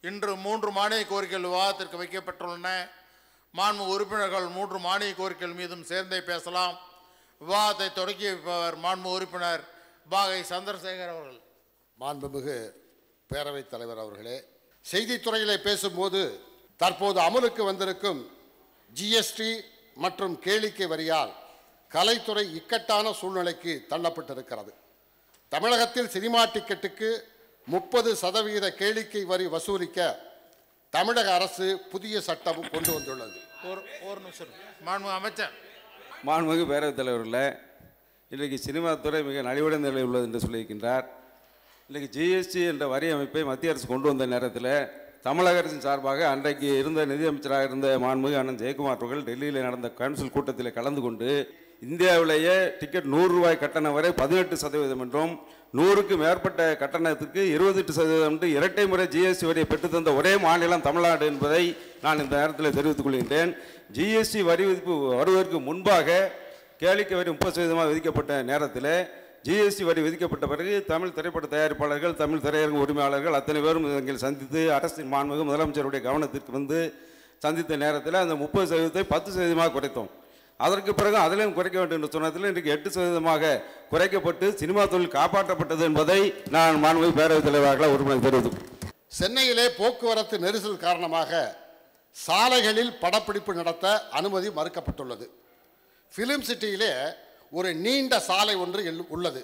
இன்று மூன்று மானிய கோரிக்கைகள் விவாதத்திற்கு வைக்கப்பட்டுள்ளன மாண்பு உறுப்பினர்கள் மூன்று மானிய கோரிக்கைகள் மீதும் சேர்ந்தே பேசலாம் விவாதத்தை தொடக்கி வைப்பவர் மாண்பு உறுப்பினர் பாகை சந்திரசேகர் அவர்கள் மாண்புமிகு பேரவைத் தலைவர் அவர்களே செய்தித்துறையிலே பேசும்போது தற்போது அமலுக்கு வந்திருக்கும் ஜிஎஸ்டி மற்றும் கேளிக்கை வரியால் கலைத்துறை இக்கட்டான சூழ்நிலைக்கு தள்ளப்பட்டிருக்கிறது தமிழகத்தில் சினிமா டிக்கெட்டுக்கு முப்பது சதவீத கேளிக்கை வரி வசூலிக்க தமிழக அரசு புதிய சட்டம் கொண்டு வந்துள்ளது ஒரு ஒரு நிமிஷம் மாண்பு அமைச்சர் மாண்புமிகு பேரவைத் தலைவர்களே இன்றைக்கு சினிமா துறை மிக நலிவடைந்த நிலையில் உள்ளது என்று சொல்லியிருக்கின்றார் இன்றைக்கு ஜிஎஸ்டி என்ற வரி அமைப்பை மத்திய அரசு கொண்டு வந்த நேரத்தில் தமிழக அரசின் சார்பாக அன்றைக்கு இருந்த நிதியமைச்சராக இருந்த மாண்புமிகு அண்ணன் ஜெயக்குமார் அவர்கள் டெல்லியில் நடந்த கவுன்சில் கூட்டத்தில் கலந்து கொண்டு இந்தியாவிலேயே டிக்கெட் நூறு ரூபாய் கட்டணம் வரை பதினெட்டு சதவீதம் என்றும் நூறுக்கு மேற்பட்ட கட்டணத்துக்கு இருபத்தெட்டு சதவீதம் என்று இரட்டை முறை ஜிஎஸ்டி வரியை பெற்றுத்தந்த ஒரே மாநிலம் தமிழ்நாடு என்பதை நான் இந்த நேரத்தில் தெரிவித்துக் கொள்கின்றேன் ஜிஎஸ்டி வரி விதிப்பு வருவதற்கு முன்பாக கேளிக்கை வரி முப்பது சதவீதமாக விதிக்கப்பட்ட நேரத்தில் ஜிஎஸ்டி வரி விதிக்கப்பட்ட பிறகு தமிழ் திரைப்பட தயாரிப்பாளர்கள் தமிழ் திரையரங்க உரிமையாளர்கள் அத்தனை பேரும் எங்கள் சந்தித்து அரசின் மாண்புமிகு முதலமைச்சருடைய கவனத்திற்கு வந்து சந்தித்த நேரத்தில் அந்த முப்பது சதவீதத்தை பத்து சதவீதமாக குறைத்தோம் அதற்கு பிறகு அதிலையும் குறைக்க வேண்டும் என்று சொன்னதில் இன்றைக்கு எட்டு சதவீதமாக குறைக்கப்பட்டு சினிமா தொழில் காப்பாற்றப்பட்டது என்பதை நான் மாண்புமிகு பேரவைத் தலைவர்களாக உறுப்பினர் தெரிவித்துக் சென்னையிலே போக்குவரத்து நெரிசல் காரணமாக சாலைகளில் படப்பிடிப்பு நடத்த அனுமதி மறுக்கப்பட்டுள்ளது ஃபிலிம் சிட்டியிலே ஒரு நீண்ட சாலை ஒன்று எல்- உள்ளது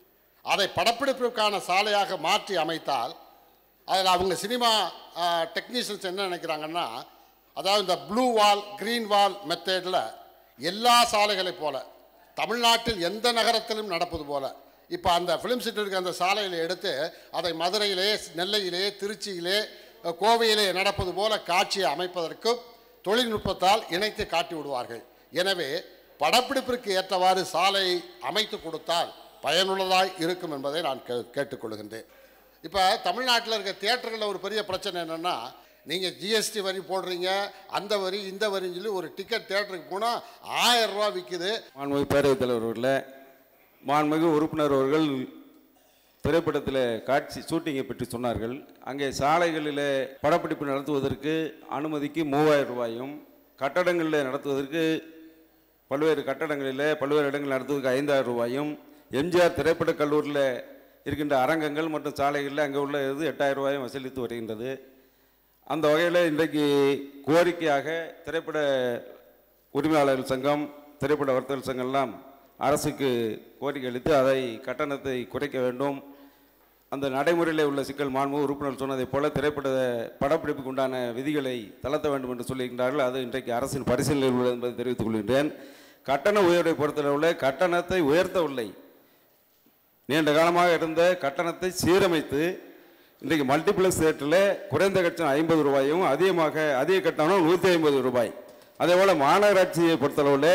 அதை படப்பிடிப்பிற்கான சாலையாக மாற்றி அமைத்தால் அதில் அவங்க சினிமா டெக்னீஷியன்ஸ் என்ன நினைக்கிறாங்கன்னா அதாவது இந்த ப்ளூ வால் க்ரீன் வால் மெத்தேடில் எல்லா சாலைகளைப் போல தமிழ்நாட்டில் எந்த நகரத்திலும் நடப்பது போல இப்போ அந்த ஃபிலிம் சிட்டி இருக்க அந்த சாலையில் எடுத்து அதை மதுரையிலே நெல்லையிலே திருச்சியிலே அஹ், கோவையிலே நடப்பது போல காட்சியை அமைப்பதற்கும் தொழில்நுட்பத்தால் இணைத்து காட்டி விடுவார்கள் எனவே படப்பிடிப்பிற்கு ஏற்றவாறு சாலையை அமைத்து கொடுத்தால் பயனுள்ளதாய் இருக்கும் என்பதை நான் கே கேட்டுக்கொள்கின்றேன் இப்போ தமிழ்நாட்டில் இருக்க தியேட்டர்களில் ஒரு பெரிய பிரச்சனை என்னென்னா நீங்கள் ஜிஎஸ்டி வரி போடுறீங்க அந்த வரி இந்த வரின்னு சொல்லி ஒரு டிக்கெட் தியேட்டருக்கு போனால் ஆயிரம் ரூபா விற்கிது மாண்புமிகு பேரவைத் தலைவர் அவர்களே மாண்புமிகு உறுப்பினர் அவர்கள் திரைப்படத்தில் காட்சி ஷூட்டிங்கை பற்றி சொன்னார்கள் அங்கே சாலைகளில் படப்பிடிப்பு நடத்துவதற்கு அனுமதிக்கு மூவாயிரம் ரூபாயும் கட்டடங்களில் நடத்துவதற்கு பல்வேறு கட்டடங்களில் பல்வேறு இடங்களில் நடத்துவதற்கு ஐந்தாயிரம் ரூபாயும் எம்ஜிஆர் திரைப்படக் கல்லூரியில் இருக்கின்ற அரங்கங்கள் மற்றும் சாலைகளில் அங்கே உள்ள இது எட்டாயிரம் ரூபாயும் வசூலித்து வருகின்றது அந்த வகையில் இன்றைக்கு கோரிக்கையாக திரைப்பட உரிமையாளர்கள் சங்கம் திரைப்பட வர்த்தகர் சங்கம்லாம் அரசுக்கு கோரிக்கை அளித்து அதை கட்டணத்தை குறைக்க வேண்டும் அந்த நடைமுறையில் உள்ள சிக்கல் மாண்பு உறுப்பினர் சொன்னதைப் போல திரைப்பட படப்பிடிப்புக்கு உண்டான விதிகளை தளர்த்த வேண்டும் என்று சொல்லியிருக்கிறார்கள் அது இன்றைக்கு அரசின் பரிசீலனையில் உள்ளது என்பதை தெரிவித்துக் கொள்கின்றேன் கட்டண உயர்வை பொறுத்தளவில் கட்டணத்தை உயர்த்தவில்லை நீண்ட காலமாக இருந்த கட்டணத்தை சீரமைத்து இன்றைக்கு மல்டிப்ளெக்ஸ் தேட்டரில் குறைந்த கட்டணம் ஐம்பது ரூபாயும் அதிகமாக அதிக கட்டணம் நூற்றி ஐம்பது ரூபாய் அதே போல் மாநகராட்சியை பொறுத்தளவில்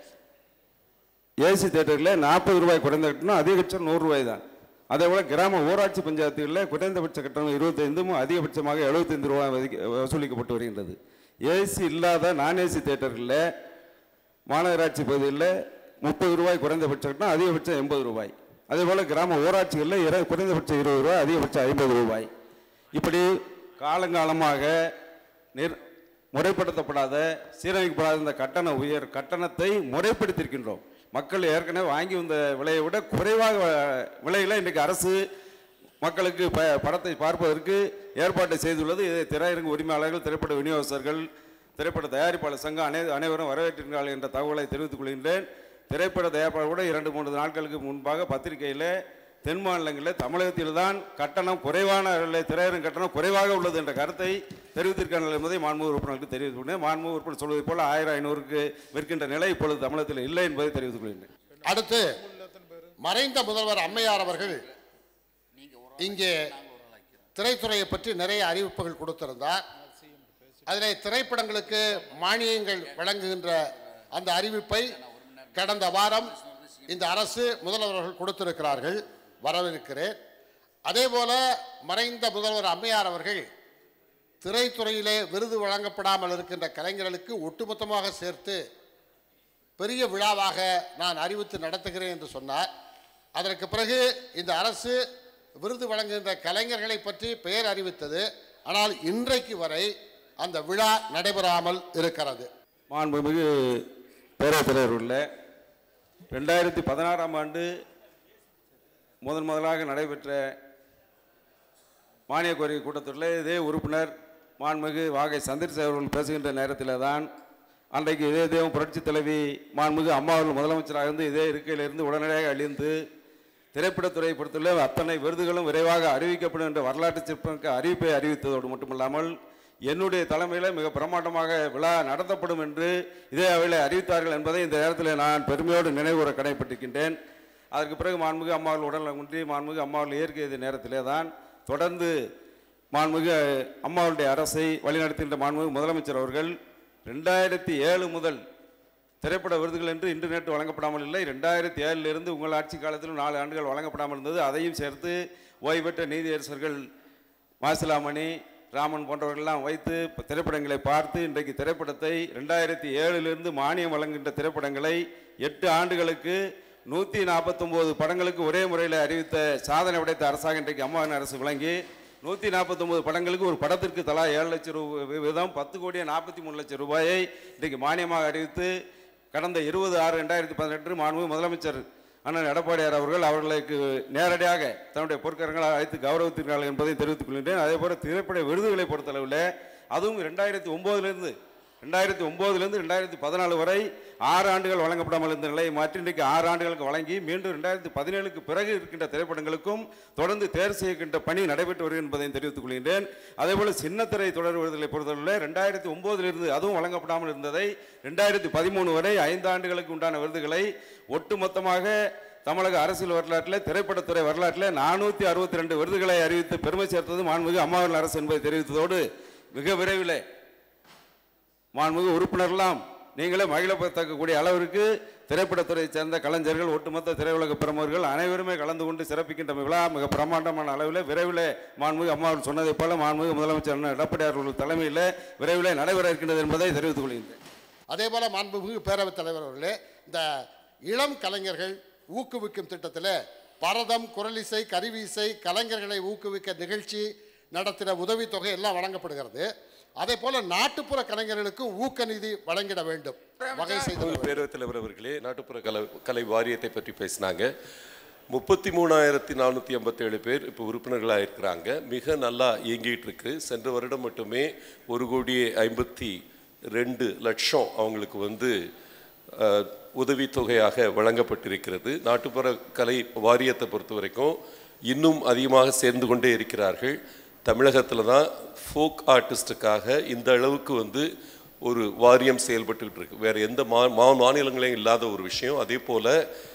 ஏசி தேட்டரில் நாற்பது ரூபாய் குறைந்த கட்டணம் அதிகபட்சம் நூறு ரூபாய் தான் அதே போல் கிராம ஊராட்சி பஞ்சாயத்துகளில் குறைந்தபட்ச கட்டணம் இருபத்தைந்தும் அதிகபட்சமாக எழுபத்தைந்து ரூபாய் வதிக்க- வசூலிக்கப்பட்டு வருகின்றது ஏசி இல்லாத நான் ஏசி தேட்டர்களில் மாநகராட்சி பகுதியில் முப்பது ரூபாய் குறைந்தபட்ச கட்டணம் அதிகபட்சம் எண்பது ரூபாய் அதே போல் கிராம ஊராட்சிகளில் இர குறைந்தபட்சம் இருபது ரூபாய் அதிகபட்சம் ஐம்பது ரூபாய் இப்படி காலங்காலமாக நிர் முறைப்படுத்தப்படாத சீரமைக்கப்படாத இந்த கட்டண உயர் கட்டணத்தை முறைப்படுத்தியிருக்கின்றோம் மக்கள் ஏற்கனவே வாங்கி வந்த விலையை விட குறைவாக வ- விலையில் இன்றைக்கு அரசு மக்களுக்கு ப படத்தை பார்ப்பதற்கு ஏற்பாட்டை செய்துள்ளது இதை திரையரங்கு உரிமையாளர்கள் திரைப்பட விநியோகஸ்தர்கள் திரைப்பட தயாரிப்பாளர் சங்கம் அனை அனைவரும் வரவேற்கிறார்கள் என்ற தகவலை தெரிவித்துக் கொள்கின்றேன் திரைப்பட தயாரிப்பாளர் கூட இரண்டு மூன்று நாட்களுக்கு முன்பாக பத்திரிகையில் தென் மாநிலங்களில் தமிழகத்தில் தான் கட்டணம் குறைவான விலை- திரையரங்கு கட்டணம் குறைவாக உள்ளது என்ற கருத்தை தெரிவித்திருக்கிறார்கள் என்பதை மாண்பு உறுப்பினர்களுக்கு தெரிவித்துக் கொண்டேன் மாண்பு உறுப்பினர் சொல்வதைப் போல ஆயிரம் ஐநூறுக்கு விற்கின்ற நிலை இப்பொழுது தமிழகத்தில் இல்லை என்பதை தெரிவித்துக் கொள்கின்றேன் அடுத்து மறைந்த முதல்வர் அம்மையார் அவர்கள் இங்கே திரைத்துறையை பற்றி நிறைய அறிவிப்புகள் கொடுத்திருந்தார் அதிலே திரைப்படங்களுக்கு மானியங்கள் வழங்குகின்ற அந்த அறிவிப்பை கடந்த வாரம் இந்த அரசு முதல்வர்கள் கொடுத்திருக்கிறார்கள் வரவேற்கிறேன் அதே போல மறைந்த முதல்வர் அம்மையார் அவர்கள் திரைத்துறையிலே விருது வழங்கப்படாமல் இருக்கின்ற கலைஞர்களுக்கு ஒட்டுமொத்தமாக சேர்த்து பெரிய விழாவாக நான் அறிவித்து நடத்துகிறேன் என்று சொன்னார் அதற்கு பிறகு இந்த அரசு விருது வழங்குகின்ற கலைஞர்களை பற்றி பெயர் அறிவித்தது ஆனால் இன்றைக்கு வரை அந்த விழா நடைபெறாமல் இருக்கிறது மாண்புமிகு பேரவைத் தலைவர் உள்ள ரெண்டாயிரத்தி பதினாறாம் ஆண்டு முதன் முதலாக நடைபெற்ற மானிய கோரிக்கை கூட்டத்தொடரில் இதே உறுப்பினர் மாண்புமிகு வாகை சந்திரசேகர் அவர்கள் பேசுகின்ற நேரத்தில் தான் அன்றைக்கு இதே தேவம் புரட்சித் தலைவி மாண்புமிகு அம்மா அவர்கள் முதலமைச்சராக இருந்து இதே இருக்கையிலிருந்து உடனடியாக அழிந்து திரைப்படத்துறையை பொறுத்துள்ள அத்தனை விருதுகளும் விரைவாக அறிவிக்கப்படும் என்ற வரலாற்று சிற்பமிக்க அறிவிப்பை அறிவித்ததோடு மட்டுமல்லாமல் என்னுடைய தலைமையில் மிக பிரமாண்டமாக விழா நடத்தப்படும் என்று இதே அவையில் அறிவித்தார்கள் என்பதை இந்த நேரத்தில் நான் பெருமையோடு நினைவுற கடைப்பட்டிருக்கின்றேன் அதற்கு பிறகு மாண்புமிகு அம்மாவில் உடல் குன்றி மாண்புமிகு அம்மாவில் இயற்கை நேரத்திலே தான் தொடர்ந்து மாண்புமிகு அம்மாவுடைய அரசை வழிநடத்துகின்ற மாண்புமிகு முதலமைச்சர் அவர்கள் ரெண்டாயிரத்தி ஏழு முதல் திரைப்பட விருதுகள் என்று இன்று நேற்று வழங்கப்படாமல் இல்லை ரெண்டாயிரத்தி ஏழிலிருந்து உங்கள் ஆட்சி காலத்திலும் நாலு ஆண்டுகள் வழங்கப்படாமல் இருந்தது அதையும் சேர்த்து ஓய்வு பெற்ற நீதியரசர்கள் மாசிலாமணி ராமன் போன்றவர்கள்லாம் வைத்து இப்ப திரைப்படங்களை பார்த்து இன்றைக்கு திரைப்படத்தை ரெண்டாயிரத்தி ஏழிலிருந்து மானியம் வழங்குகின்ற திரைப்படங்களை எட்டு ஆண்டுகளுக்கு நூற்றி நாற்பத்தொம்போது படங்களுக்கு ஒரே முறையில் அறிவித்த சாதனை படைத்த அரசாக இன்றைக்கு அம்மாவின் அரசு விளங்கி நூற்றி நாற்பத்தொம்போது படங்களுக்கு ஒரு படத்திற்கு தலா ஏழு லட்சம் ரூபாய் வீதம் பத்து கோடியே நாற்பத்தி மூணு லட்சம் ரூபாயை இன்றைக்கு மானியமாக அறிவித்து கடந்த இருபது ஆறு ரெண்டாயிரத்தி பதினெட்டு மாண்பு முதலமைச்சர் அண்ணன் எடப்பாடியார் அவர்கள் அவர்களுக்கு நேரடியாக தன்னுடைய பொற்கரங்களால் அழைத்து கௌரவித்திருக்கிறார்கள் என்பதை தெரிவித்துக் கொள்கின்றேன் அதே போல திரைப்பட விருதுகளை பொறுத்தளவில் அதுவும் ரெண்டாயிரத்தி ஒம்போதுலேருந்து ரெண்டாயிரத்தி ஒம்போதுலேருந்து ரெண்டாயிரத்தி பதினாலு வரை ஆறு ஆண்டுகள் வழங்கப்படாமல் இருந்த நிலையை மாற்றி இன்றைக்கு ஆறு ஆண்டுகளுக்கு வழங்கி மீண்டும் ரெண்டாயிரத்தி பதினேழுக்கு பிறகு இருக்கின்ற திரைப்படங்களுக்கும் தொடர்ந்து தேர்வு செய்கின்ற பணி நடைபெற்று வருகிறது என்பதை தெரிவித்துக் கொள்கின்றேன் அதேபோல சின்னத்திரை தொடர் விருதுகளை பொறுத்தவரை ரெண்டாயிரத்தி ஒம்போதிலிருந்து அதுவும் வழங்கப்படாமல் இருந்ததை ரெண்டாயிரத்தி பதிமூணு வரை ஐந்து ஆண்டுகளுக்கு உண்டான விருதுகளை ஒட்டுமொத்தமாக தமிழக அரசியல் வரலாற்றில் திரைப்படத்துறை வரலாற்றில் நானூற்றி அறுபத்தி ரெண்டு விருதுகளை அறிவித்து பெருமை சேர்த்தது மாண்புமிகு அம்மாவின் அரசு என்பதை தெரிவித்ததோடு மிக விரைவில் மாண்புமிகு உறுப்பினர்லாம் நீங்களே மகிழப்படத்தக்கக்கூடிய அளவிற்கு திரைப்படத்துறையைச் சேர்ந்த கலைஞர்கள் ஒட்டுமொத்த திரையுலக பிரமுகர்கள் அனைவருமே கலந்து கொண்டு சிறப்பிக்கின்ற விழா மிக பிரமாண்டமான அளவில் விரைவில் மாண்புமிகு அம்மா அவர்கள் சொன்னதைப் போல மாண்புமிகு முதலமைச்சர் அண்ணன் எடப்பாடியார் அவர்கள் தலைமையில் விரைவில் நடைபெற இருக்கின்றது என்பதை தெரிவித்துக் கொள்கின்றேன் அதே போல மாண்புமிகு பேரவைத் தலைவர் அவர்களே இந்த இளம் கலைஞர்கள் ஊக்குவிக்கும் திட்டத்தில் பரதம் குரலிசை கருவிசை கலைஞர்களை ஊக்குவிக்க நிகழ்ச்சி நடத்தின உதவித்தொகை எல்லாம் வழங்கப்படுகிறது அதே போல நாட்டுப்புற கலைஞர்களுக்கும் ஊக்க நிதி வழங்கிட வேண்டும் வகை செய்து பேரவைத் தலைவர் அவர்களே நாட்டுப்புற கலை கலை வாரியத்தை பற்றி பேசினாங்க முப்பத்தி மூணாயிரத்தி நானூற்றி ஐம்பத்தேழு பேர் இப்போ உறுப்பினர்களாக இருக்கிறாங்க மிக நல்லா இயங்கிட்டு இருக்கு சென்ற வருடம் மட்டுமே ஒரு கோடியே ஐம்பத்தி ரெண்டு லட்சம் அவங்களுக்கு வந்து அஹ், உதவித்தொகையாக வழங்கப்பட்டிருக்கிறது நாட்டுப்புற கலை வாரியத்தை பொறுத்த வரைக்கும் இன்னும் அதிகமாக சேர்ந்து கொண்டே இருக்கிறார்கள் தமிழகத்தில் தான் ஃபோக் ஆர்டிஸ்ட்டுக்காக இந்த அளவுக்கு வந்து ஒரு வாரியம் செயல்பட்டுக்கிட்டு இருக்கு வேற எந்த மா மா மாநிலங்களையும் இல்லாத ஒரு விஷயம் அதே போல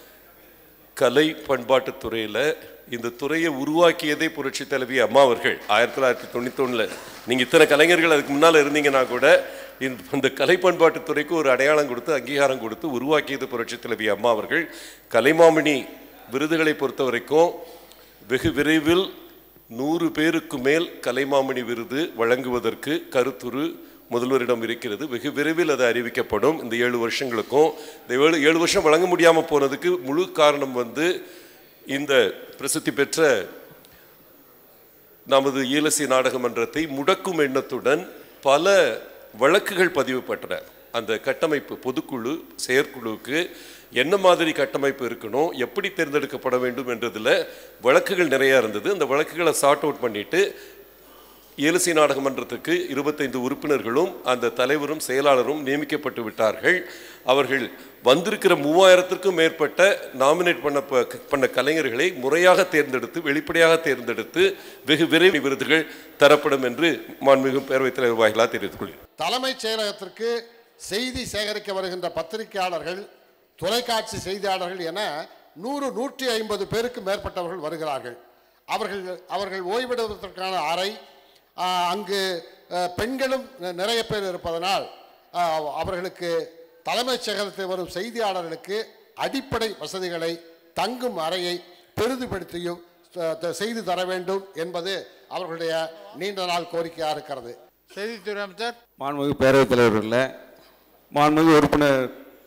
கலை பண்பாட்டுத் துறையில் இந்த துறையை உருவாக்கியதே புரட்சி தலைவி அம்மா அவர்கள் ஆயிரத்தி தொள்ளாயிரத்தி தொண்ணூத்தொன்னில் நீங்கள் இத்தனை கலைஞர்கள் அதுக்கு முன்னால் இருந்தீங்கன்னா கூட இந்த இந்த கலை பண்பாட்டுத் துறைக்கு ஒரு அடையாளம் கொடுத்து அங்கீகாரம் கொடுத்து உருவாக்கியது புரட்சி தலைவி அம்மா அவர்கள் கலைமாமணி விருதுகளை பொறுத்த வரைக்கும் வெகு விரைவில் நூறு பேருக்கு மேல் கலைமாமணி விருது வழங்குவதற்கு கருத்துரு முதல்வரிடம் இருக்கிறது வெகு விரைவில் அது அறிவிக்கப்படும் இந்த ஏழு வருஷங்களுக்கும் இந்த ஏழு ஏழு வருஷம் வழங்க முடியாமல் போனதுக்கு முழு காரணம் வந்து இந்த பிரசித்தி பெற்ற நமது ஈழசி நாடக மன்றத்தை முடக்கும் எண்ணத்துடன் பல வழக்குகள் பதிவு பெற்றன அந்த கட்டமைப்பு பொதுக்குழு செயற்குழுவுக்கு என்ன மாதிரி கட்டமைப்பு இருக்கணும் எப்படி தேர்ந்தெடுக்கப்பட வேண்டும் என்றதில் வழக்குகள் நிறையா இருந்தது அந்த வழக்குகளை சார்ட் அவுட் பண்ணிட்டு ஏலுசி நாடக மன்றத்துக்கு இருபத்தைந்து உறுப்பினர்களும் அந்த தலைவரும் செயலாளரும் நியமிக்கப்பட்டு விட்டார்கள் அவர்கள் வந்திருக்கிற மூவாயிரத்திற்கும் மேற்பட்ட நாமினேட் பண்ண ப- பண்ண கலைஞர்களை முறையாக தேர்ந்தெடுத்து வெளிப்படையாக தேர்ந்தெடுத்து வெகு விரைவில் விருதுகள் தரப்படும் என்று மாண்புமிகு பேரவைத் தலைவர் வாயிலாக தெரிவித்துக் கொள்கிறேன் தலைமைச் செயலகத்திற்கு செய்தி சேகரிக்க வருகின்ற பத்திரிகையாளர்கள் தொலைக்காட்சி செய்தியாளர்கள் என நூறு நூற்றி ஐம்பது பேருக்கு மேற்பட்டவர்கள் வருகிறார்கள் அவர்கள் அவர்கள் ஓய்வெடுவதற்கான அறை ஆ, அங்கு அ, பெண்களும் நி- நிறைய பேர் இருப்பதனால் ஆ, அவர்களுக்கு தலைமைச் செயலகத்தில் வரும் செய்தியாளர்களுக்கு அடிப்படை வசதிகளை தங்கும் அறையை பெரிதுபடுத்தியும் த- த- செய்து தர வேண்டும் என்பது அவர்களுடைய நீண்ட நாள் கோரிக்கையாக இருக்கிறது செய்தித்துறை அமைச்சர் மாண்புமிகு பேரவைத் தலைவர்களே மாண்புமிகு உறுப்பினர்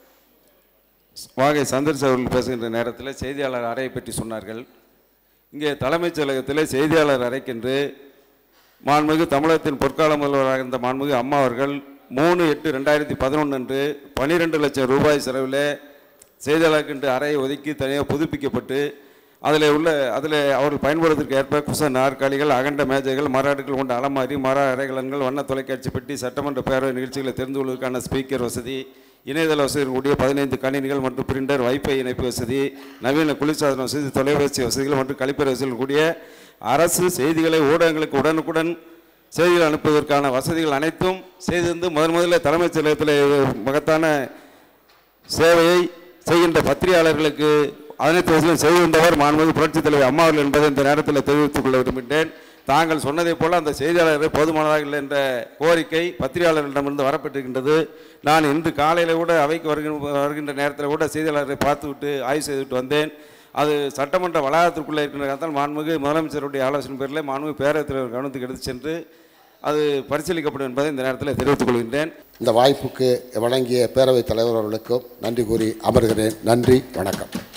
வாகை சந்திரசேகர் அவர்கள் பேசுகின்ற நேரத்தில் செய்தியாளர் அறையை பற்றி சொன்னார்கள் இங்கே தலைமைச் செயலகத்தில் செய்தியாளர் அறைக்கென்று மாண்புமிகு தமிழகத்தின் பொற்கால முதல்வராக இருந்த மாண்புமிகு அம்மா அவர்கள் மூணு எட்டு ரெண்டாயிரத்தி பதினொன்று அன்று பன்னிரெண்டு லட்சம் ரூபாய் செலவில் செய்தியாளருக்கு அறையை ஒதுக்கி தனியாக புதுப்பிக்கப்பட்டு அதில் உள்ள அதில் அவர்கள் பயன்படுவதற்கு ஏற்ப குச நாற்காலிகள் அகண்ட மேஜைகள் மராடுகள் கொண்ட அலமாரி மர அறைகலன்கள் வண்ண தொலைக்காட்சி பெட்டி சட்டமன்ற பேரவை நிகழ்ச்சிகளை தெரிந்து கொள்வதற்கான ஸ்பீக்கர் வசதி இணையதள வசதிகள் கூடிய பதினைந்து கணினிகள் மற்றும் பிரிண்டர் வைஃபை இணைப்பு வசதி நவீன குளிர்சாதன வசதி தொலைபேசி வசதிகள் மற்றும் கழிப்பறை வசதிகள் கூடிய அரசு செய்திகளை ஊடகங்களுக்கு உடனுக்குடன் செய்திகள் அனுப்புவதற்கான வசதிகள் அனைத்தும் செய்திருந்து முதன் முதல்ல தலைமைச் செயலகத்தில் மகத்தான சேவையை செய்கின்ற பத்திரிகையாளர்களுக்கு அனைத்து வசதியும் செய்து வந்தவர் மாண்புமிகு புரட்சித் தலைவர் அம்மா அவர்கள் என்பதை இந்த நேரத்தில் தெரிவித்துக் கொள்ள விரும்புகின்றேன் தாங்கள் சொன்னதைப் போல அந்த செய்தியாளர்கள் போதுமானதாக இல்லை என்ற கோரிக்கை பத்திரிகையாளர்களிடமிருந்து வரப்பட்டிருக்கின்றது நான் இன்று காலையில் கூட அவைக்கு வருகின்ற வருகின்ற நேரத்தில் கூட செய்தியாளரை பார்த்துவிட்டு ஆய்வு செய்துவிட்டு வந்தேன் அது சட்டமன்ற வளாகத்திற்குள்ளே இருக்கின்ற காரணத்தால் மாண்புமிகு முதலமைச்சருடைய ஆலோசனை பேரில் மாண்புமிகு பேரவைத் தலைவர் கவனத்துக்கு எடுத்து சென்று அது பரிசீலிக்கப்படும் என்பதை இந்த நேரத்தில் தெரிவித்துக் கொள்கின்றேன் இந்த வாய்ப்புக்கு வழங்கிய பேரவைத் தலைவர் அவர்களுக்கும் நன்றி கூறி அமர்கிறேன் நன்றி வணக்கம்